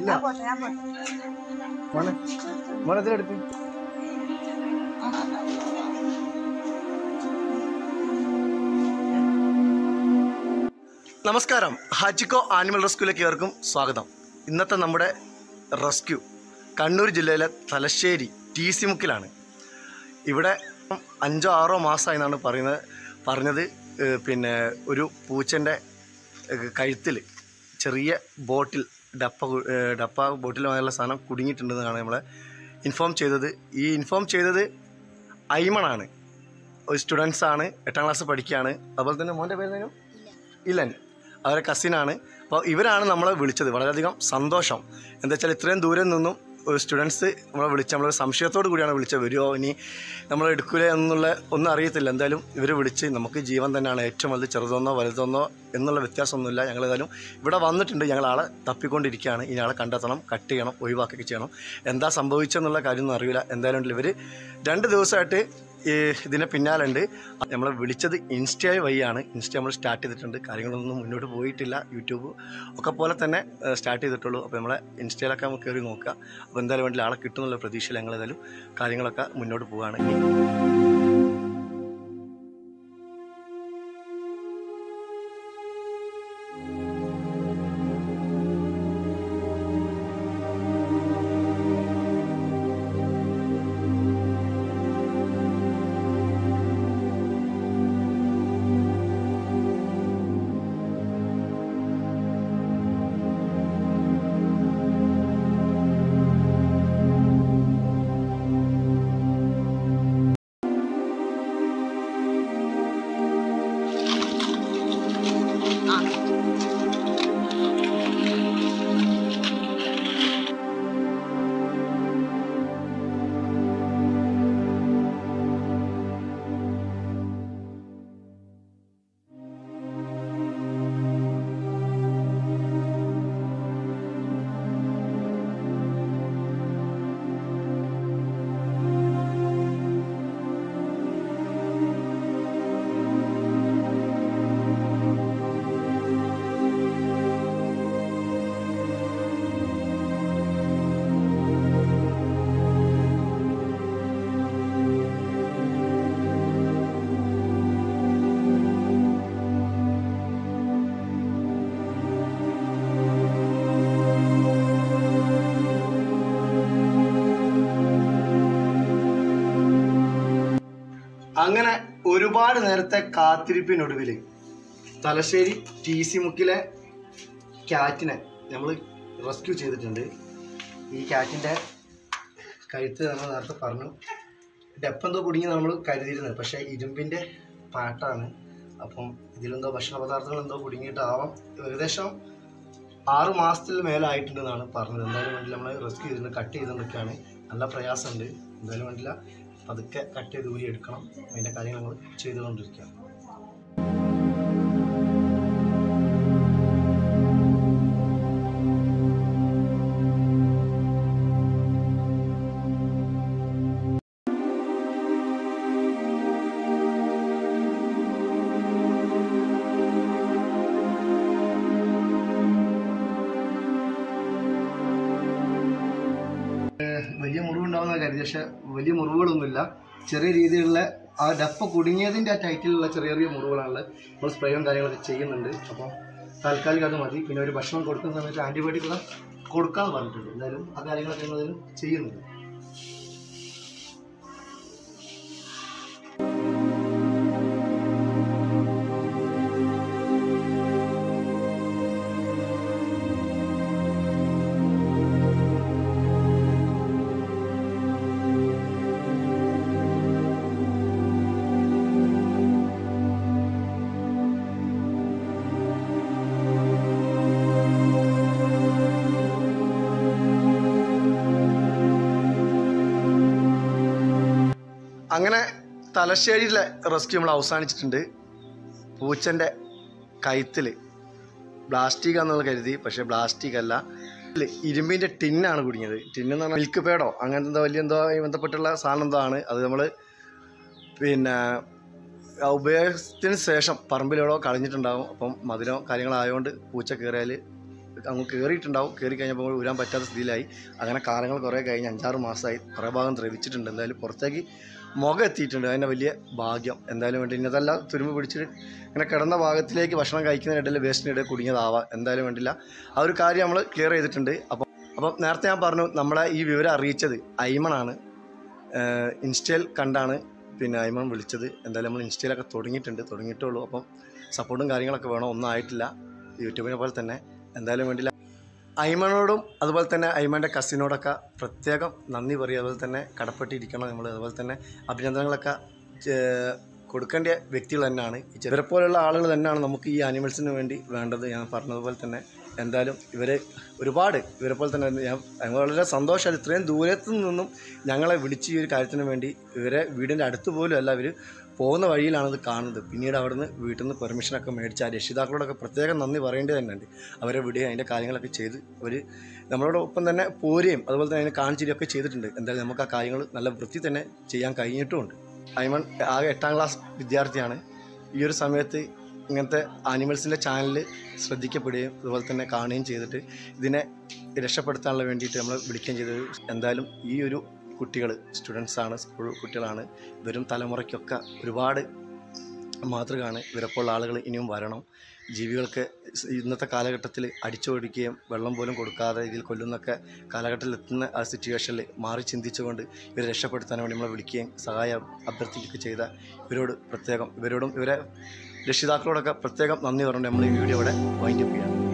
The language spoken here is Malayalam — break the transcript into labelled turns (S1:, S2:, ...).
S1: ഞാൻ പോട്ടെ ഞാൻ പോട്ടെ
S2: മോനെ മോനെ ഇതിലെടുക്ക് നമസ്കാരം ഹാജിക്കോ ആനിമൽ റെസ്ക്യൂലേക്ക് ഏവർക്കും സ്വാഗതം ഇന്നത്തെ നമ്മുടെ റെസ്ക്യൂ കണ്ണൂർ ജില്ലയിലെ തലശ്ശേരി ടി സി മുക്കിലാണ് ഇവിടെ അഞ്ചോ ആറോ മാസമായി എന്നാണ് പറയുന്നത് പറഞ്ഞത് ഏഹ് പിന്നെ ഒരു പൂച്ചൻ്റെ കഴുത്തിൽ ചെറിയ ബോട്ടിൽ ഡപ്പ കു- ഏഹ് ഡപ്പ ബോട്ടിലുമായുള്ള സാധനം കുടുങ്ങിയിട്ടുണ്ടെന്നാണ് നമ്മളെ ഇൻഫോം ചെയ്തത് ഈ ഇൻഫോം ചെയ്തത് ഐമണാണ് ഒരു സ്റ്റുഡൻസ് ആണ് എട്ടാം ക്ലാസ് പഠിക്കുകയാണ് അതുപോലെ തന്നെ മോൻ്റെ പേര് ഇല്ലൻ അവരെ കസിനാണ് അപ്പോൾ ഇവരാണ് നമ്മളെ വിളിച്ചത് വളരെയധികം സന്തോഷം എന്താ വെച്ചാൽ ഇത്രയും ദൂരം നിന്നും സ്റ്റുഡൻസ് നമ്മളെ വിളിച്ച് നമ്മൾ സംശയത്തോടു കൂടിയാണ് വിളിച്ചത് വരുമോ ഇനി നമ്മൾ എടുക്കൂലേ എന്നുള്ള ഒന്നും അറിയത്തില്ല എന്തായാലും ഇവർ വിളിച്ച് നമുക്ക് ജീവൻ തന്നെയാണ് ഏറ്റവും വലുത് ചെറുതെന്നോ വലുതെന്നോ എന്നുള്ള വ്യത്യാസമൊന്നുമില്ല ഞങ്ങൾ ഏതായാലും ഇവിടെ വന്നിട്ടുണ്ട് ഞങ്ങൾ ആളെ തപ്പിക്കൊണ്ടിരിക്കുകയാണ് ഇനി ആളെ കണ്ടെത്തണം കട്ട് ചെയ്യണം ഒഴിവാക്കുകയൊക്കെ ചെയ്യണം എന്താ സംഭവിച്ചെന്നുള്ള കാര്യമൊന്നും അറിയില്ല എന്തായാലും ഇവർ രണ്ട് ദിവസമായിട്ട് ഈ ഇതിന് പിന്നാലെ ഉണ്ട് നമ്മളെ വിളിച്ചത് ഇൻസ്റ്റ വഴിയാണ് ഇൻസ്റ്റ നമ്മൾ സ്റ്റാർട്ട് ചെയ്തിട്ടുണ്ട് കാര്യങ്ങളൊന്നും മുന്നോട്ട് പോയിട്ടില്ല യൂട്യൂബ് ഒക്കെ പോലെ തന്നെ സ്റ്റാർട്ട് ചെയ്തിട്ടുള്ളൂ അപ്പോൾ നമ്മളെ ഇൻസ്റ്റയിലൊക്കെ നമുക്ക് കയറി നോക്കുക അപ്പോൾ എന്തായാലും വേണ്ടി ആളെ കിട്ടുന്നുള്ള പ്രതീക്ഷയിൽ ഞങ്ങൾ ഏതായാലും കാര്യങ്ങളൊക്കെ മുന്നോട്ട് പോവുകയാണ് അങ്ങനെ ഒരുപാട് നേരത്തെ കാത്തിരിപ്പിനൊടുവിൽ തലശ്ശേരി ടി സി മുക്കിലെ ക്യാറ്റിനെ നമ്മൾ റെസ്ക്യൂ ചെയ്തിട്ടുണ്ട് ഈ ക്യാറ്റിൻ്റെ കഴുത്ത് നമ്മൾ നേരത്തെ പറഞ്ഞു ഡെപ്പെന്തോ കുടുങ്ങി നമ്മൾ കരുതിയിരുന്നത് പക്ഷേ ഇരുമ്പിൻ്റെ പാട്ടാണ് അപ്പം ഇതിലെന്തോ ഭക്ഷണ പദാർത്ഥങ്ങൾ എന്തോ കുടുങ്ങിയിട്ടാവാം ഏകദേശം ആറ് മാസത്തിൽ മേലായിട്ടുണ്ടെന്നാണ് പറഞ്ഞത് എന്തായാലും വേണ്ടില്ല നമ്മൾ റെസ്ക്യൂ ചെയ്തിട്ടുണ്ട് കട്ട് ചെയ്തുകൊണ്ടൊക്കെയാണ് നല്ല പ്രയാസമുണ്ട് എന്തായാലും വേണ്ടില്ല പതുക്കെ കട്ട് ചെയ്ത് ഊരി എടുക്കണം അതിൻ്റെ കാര്യങ്ങൾ നമ്മൾ ചെയ്തുകൊണ്ടിരിക്കുകയാണ് വലിയ മുറിവുണ്ടാവുന്ന കരുതി പക്ഷെ വലിയ മുറിവുകളൊന്നുമില്ല ചെറിയ രീതിയിലുള്ള ആ ഡപ്പ കുടുങ്ങിയതിൻ്റെ ആ ടൈറ്റിലുള്ള ചെറിയ ചെറിയ മുറിവുകളാണ് നമ്മൾ സ്പ്രേയും കാര്യങ്ങളൊക്കെ ചെയ്യുന്നുണ്ട് അപ്പോൾ താൽക്കാലികം അത് മതി പിന്നെ ഒരു ഭക്ഷണം കൊടുക്കുന്ന സമയത്ത് ആൻറ്റിബയോട്ടിക്കുള്ള കൊടുക്കാമെന്ന് പറഞ്ഞിട്ടുണ്ട് എന്തായാലും ആ കാര്യങ്ങളൊക്കെ നമ്മൾ അതിൽ ചെയ്യുന്നുണ്ട് അങ്ങനെ തലശ്ശേരിയിലെ റെസ്ക്യൂ നമ്മൾ അവസാനിച്ചിട്ടുണ്ട് പൂച്ചൻ്റെ കഴുത്തിൽ പ്ലാസ്റ്റിക് ആണെന്നുള്ള കരുതി പക്ഷേ പ്ലാസ്റ്റിക് അല്ല ഇതില് ഇരുമ്പിൻ്റെ ടിന്നാണ് കുടുങ്ങിയത് ടിന്ന് എന്ന് പറഞ്ഞാൽ മിൽക്ക് പേടോ അങ്ങനത്തെ എന്തോ വലിയ എന്തോ ആയി ബന്ധപ്പെട്ടുള്ള സാധനം എന്തോ ആണ് അത് നമ്മൾ പിന്നെ ആ ഉപയോഗത്തിന് ശേഷം പറമ്പിലെവിടോ കളഞ്ഞിട്ടുണ്ടാകും അപ്പം മധുരം കാര്യങ്ങളായതുകൊണ്ട് പൂച്ച കയറിയാൽ അങ്ങ് കയറിയിട്ടുണ്ടാവും കയറി കഴിഞ്ഞപ്പോൾ ഊരാൻ പറ്റാത്ത സ്ഥിതിയിലായി അങ്ങനെ കാലങ്ങൾ കുറേ കഴിഞ്ഞ് അഞ്ചാറ് മാസമായി കുറേ ഭാഗം ദ്രവിച്ചിട്ടുണ്ട് എന്തായാലും പുറത്തേക്ക് മുഖം എത്തിയിട്ടുണ്ട് അതിൻ്റെ വലിയ ഭാഗ്യം എന്തായാലും വേണ്ടി ഇന്നതല്ല തുരുമ്പ് പിടിച്ചിട്ട് ഇങ്ങനെ കിടന്ന ഭാഗത്തിലേക്ക് ഭക്ഷണം കഴിക്കുന്നതിനിടയിൽ വേസ്റ്റിനിടയിൽ കുടുങ്ങിയതാവാം എന്തായാലും വേണ്ടില്ല ആ ഒരു കാര്യം നമ്മൾ ക്ലിയർ ചെയ്തിട്ടുണ്ട് അപ്പം അപ്പം നേരത്തെ ഞാൻ പറഞ്ഞു നമ്മളെ ഈ വിവരം അറിയിച്ചത് ഐമണാണ് ഏഹ് ഇൻസ്റ്റയിൽ കണ്ടാണ് പിന്നെ ഐമൺ വിളിച്ചത് എന്തായാലും നമ്മൾ ഇൻസ്റ്റയിലൊക്കെ തുടങ്ങിയിട്ടുണ്ട് തുടങ്ങിയിട്ടുള്ളൂ അപ്പം സപ്പോർട്ടും കാര്യങ്ങളൊക്കെ വേണം ഒന്നും ആയിട്ടില്ല യൂട്യൂബിനെ പോലെ തന്നെ എന്തായാലും വേണ്ടില്ല ഐമണോടും അതുപോലെ തന്നെ ഐമൻ്റെ കസിനോടൊക്കെ പ്രത്യേകം നന്ദി പറയുക അതുപോലെ തന്നെ കടപ്പെട്ടിരിക്കണം നമ്മൾ അതുപോലെ തന്നെ അഭിനന്ദനങ്ങളൊക്കെ ചേ- കൊടുക്കേണ്ട വ്യക്തികൾ തന്നെയാണ് ഈ ഇവരെ പോലുള്ള ആളുകൾ തന്നെയാണ് നമുക്ക് ഈ ആനിമൽസിന് വേണ്ടി വേണ്ടത് ഞാൻ പറഞ്ഞതുപോലെ തന്നെ എന്തായാലും ഇവരെ ഒരുപാട് ഇവരെ പോലെ തന്നെ ഞാൻ ഞങ്ങൾ വളരെ സന്തോഷമാണ് ഇത്രയും ദൂരത്തു നിന്നും ഞങ്ങളെ വിളിച്ച് ഈ ഒരു കാര്യത്തിന് വേണ്ടി ഇവരെ വീടിൻ്റെ അടുത്ത് പോലും അല്ല ഇവർ പോകുന്ന വഴിയിലാണ് ഇത് കാണുന്നത് പിന്നീട് അവിടുന്ന് വീട്ടിൽ നിന്ന് പെർമിഷനൊക്കെ മേടിച്ച് ആ രക്ഷിതാക്കളോടൊക്കെ പ്രത്യേകം നന്ദി പറയേണ്ടത് തന്നെയുണ്ട് അവരെ വിടുകയും അതിൻ്റെ കാര്യങ്ങളൊക്കെ ചെയ്ത് അവർ നമ്മളോടൊപ്പം തന്നെ പോരുകയും അതുപോലെ തന്നെ അതിനെ കാണിച്ചിരിക്കുകയൊക്കെ ചെയ്തിട്ടുണ്ട് എന്തായാലും നമുക്ക് ആ കാര്യങ്ങൾ നല്ല വൃത്തി തന്നെ ചെയ്യാൻ കഴിഞ്ഞിട്ടുമുണ്ട് ഐമൺ ആകെ എട്ടാം ക്ലാസ് വിദ്യാർത്ഥിയാണ് ഈ ഒരു സമയത്ത് ഇങ്ങനത്തെ ആനിമൽസിൻ്റെ ചാനൽ ശ്രദ്ധിക്കപ്പെടുകയും അതുപോലെ തന്നെ കാണുകയും ചെയ്തിട്ട് ഇതിനെ രക്ഷപ്പെടുത്താനുള്ള വേണ്ടിയിട്ട് നമ്മൾ വിളിക്കുകയും ചെയ്തത് എന്തായാലും ഈ ഒരു കുട്ടികൾ സ്റ്റുഡൻസാണ് സ്കൂൾ കുട്ടികളാണ് വരും തലമുറയ്ക്കൊക്കെ ഒരുപാട് മാതൃകയാണ് ഇവരെപ്പോലുള്ള ആളുകൾ ഇനിയും വരണം ജീവികൾക്ക് സ് ഇന്നത്തെ കാലഘട്ടത്തിൽ അടിച്ചോടിക്കുകയും വെള്ളം പോലും കൊടുക്കാതെ ഇതിൽ കൊല്ലുന്നൊക്കെ കാലഘട്ടത്തിൽ എത്തുന്ന ആ സിറ്റുവേഷനിൽ മാറി ചിന്തിച്ചുകൊണ്ട് ഇവരെ രക്ഷപ്പെടുത്താൻ വേണ്ടി നമ്മളെ വിളിക്കുകയും സഹായം അഭ്യർത്ഥിക്കുകയൊക്കെ ചെയ്ത ഇവരോട് പ്രത്യേകം ഇവരോടും ഇവരെ രക്ഷിതാക്കളോടൊക്കെ പ്രത്യേകം നന്ദി പറഞ്ഞുകൊണ്ട് നമ്മൾ ഈ വീഡിയോ ഇവിടെ വൈൻഡപ്പ് ചെയ്യാണ്